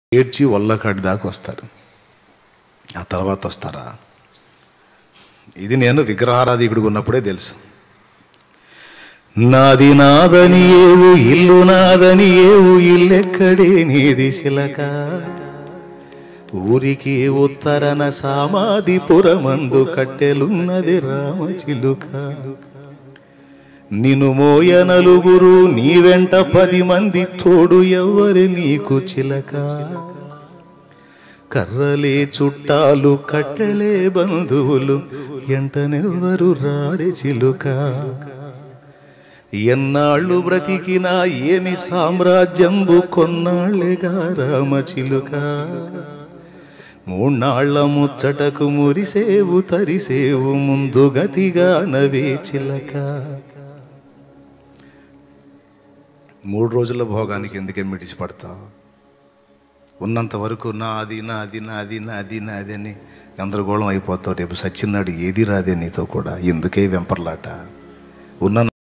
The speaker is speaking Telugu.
ఏడ్చి వల్లకాడి దాకా వస్తారు ఆ తర్వాత వస్తారా ఇది నేను విగ్రహారాధికుడిగా ఉన్నప్పుడే తెలుసు నాది నాదని ఏవు ఇల్లు నాదని ఏవు ఇల్లెక్కడే నీది శిలక ఊరికి ఉత్తరన సామాధిపురమందు కట్టెలున్నది రామచిలుక నిను మోయ నలుగురు నీ వెంట పది మంది తోడు ఎవ్వరి నీకు చిలక కర్రలే చుట్టాలు కట్టెలే బంధువులు ఎంటనెవ్వరు రారే చిలుక ఎన్నాళ్ళు బ్రతికినా ఏమి సామ్రాజ్యంబు కొన్నాళ్ళేగా రామచిలుక మూన్నాళ్ల ముచ్చటకు మురిసేవు తరిసేవు ముందు గతిగా నవే చిలక మూడు రోజుల భోగానికి ఎందుకే మిడిచి పడతావు ఉన్నంత వరకు నాది నాది నాది నాది నాది అని గందరగోళం అయిపోతావు రేపు సచ్చినాడు ఏది రాదే నీతో కూడా ఎందుకే వెంపర్లాట ఉన్న